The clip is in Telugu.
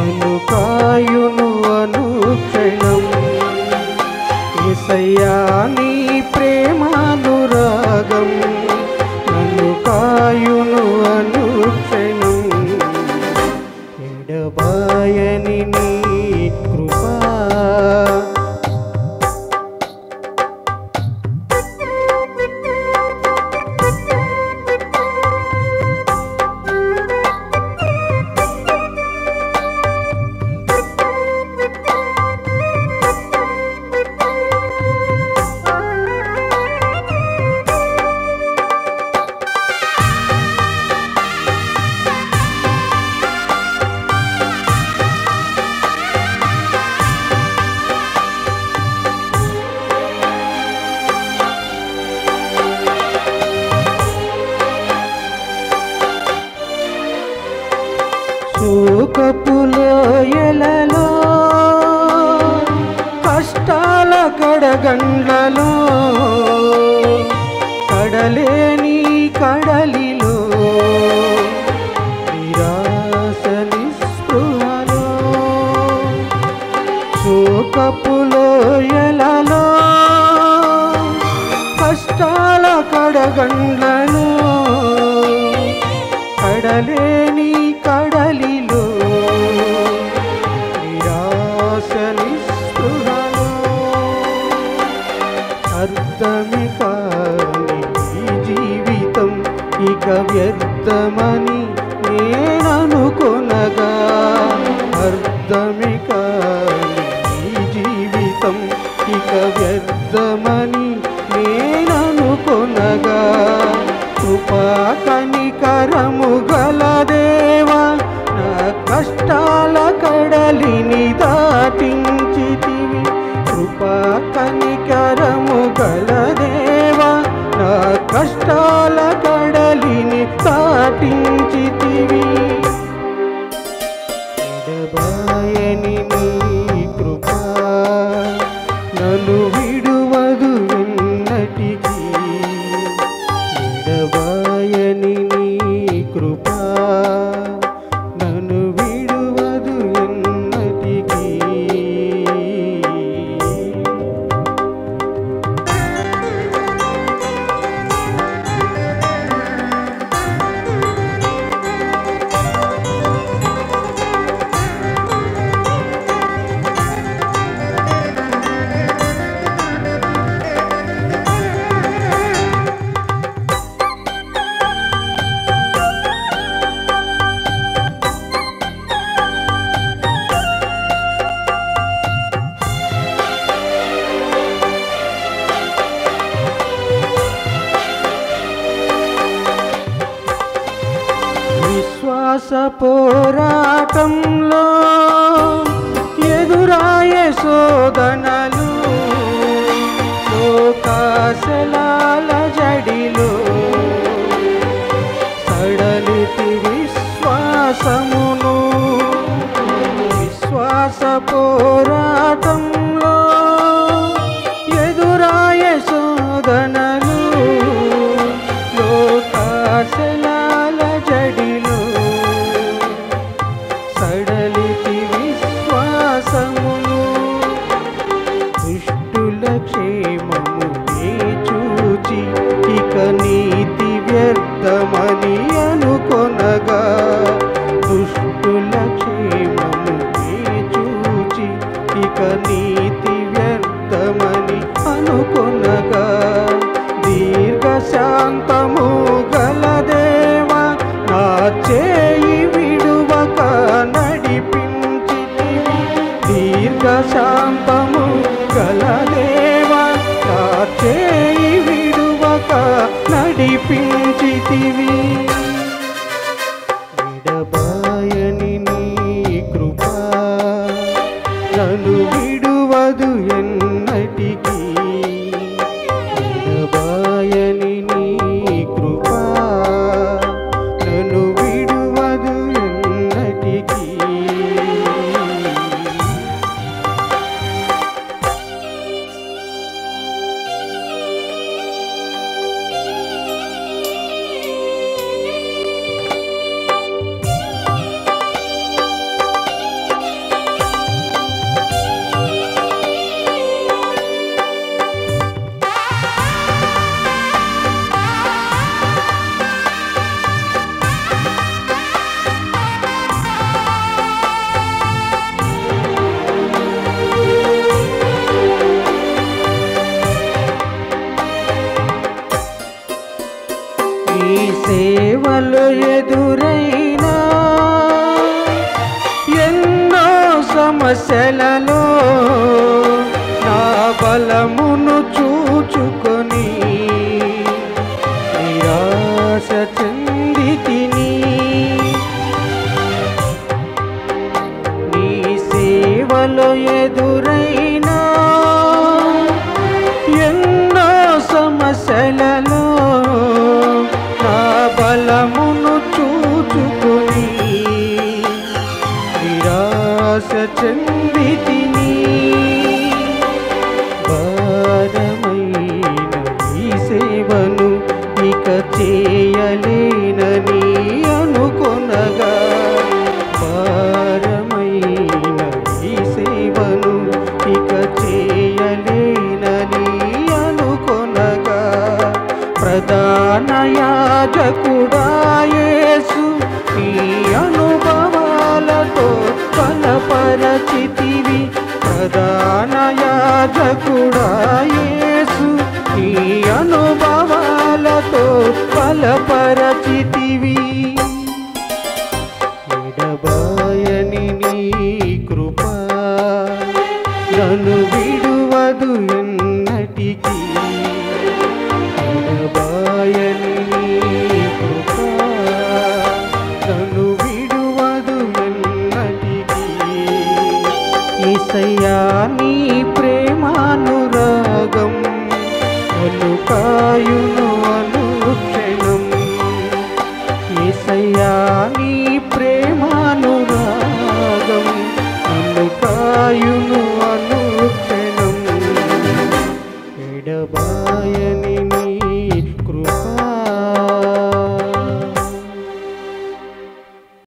నన్ను కాయును అనుక్షణం ఏసయ్యా నీ ప్రేమానురాగం నన్ను కాయును అనుక్షణం ఎడబాయని నీ కృపా శోకపులోయలలో కష్టాల కడగండ్లలో కడలేని కడలిలో నిరాశ నిస్పృహలో శోకపులోయలలో కష్టాల కడగండ్లను కడలేని కడలిలో నిరాశ నిస్పృహలో అర్థమి కాని ఈ జీవితం ఇక వ్యర్థమని నేననుకొనగా అర్థమి కాని ఈ జీవితం ఇక వ్యర్థమని నేననుకొనగా కృపా కనికరము గల దేవా నా కష్టాల కడలిని దాటించితివి కృపా కనికరము గల దేవా నా కష్టాల కడలిని దాటించితివి ఎడబాయని నీ కృపా నన్ను విడువదు ఎన్నటికీ ఎడబాయని నీ కృపా నన్ను విడువదు ఎన్నటికీ విశ్వాస పోరాటంలో ఎదురాయ శోధనలు లోకాశలాల జడిలో సడలితి విశ్వాసమును విశ్వాస పోరాటంలో ఎదురాయ శోధనలు లోకాశలాల జడిలో సడలితి విశ్వాసమును దుష్టుల క్షేమము నే చూచి ఇక నీతి వ్యర్థమని అనుకొనగా దుష్టుల క్షేమము నే చూచి ఇక నీతి వ్యర్థమని అనుకొనగా దీర్ఘ శాంతము గల దేవా నా చేయి విడువక నడిపించితివి దీర్ఘ శాంతము గల దేవా నా చేయి విడువక నడిపించితివి విడబాయని నీ కృపా నన్ను విడువదు ఎన్నటికీ విడబాయని నీ కృపా నన్ను విడువదు ఎన్నటికీ సేవలో ఎదురైనా ఎన్నో సమస్యలలో నా బలమును చూచుకొని నిరాశ చెందితిని నీ సేవలో ఎదురైనా ఎన్నో సమస్యలలో నా బలమును చూచుకొని నిరాశ చెందితిని భారమైన ఈ సేవను ఇక చేయలేనని అనుకొనగా భారమైన ఈ సేవను ఇక చేయలేనని అనుకొనగా ప్రధాన యాజకుడా యేసు నీ అనుభవాలతో బలపరచితివి ప్రధాన యాజకుడా యేసు నీ అనుభవాలతో బలపరచితివి ఎడబాయని నీ కృప నన్ను విడువదు ఎన్నటికీ ఎడబాయని నీ కృప నన్ను విడువదు ఎన్నటికీ ఈసయ్యా నీ ప్రేమానురాగం నన్ను కాయును అనుక్షణం ఏసయ్యా నీ ప్రేమానురాగం నన్ను కాయును అనుక్షణం ఎడబాయని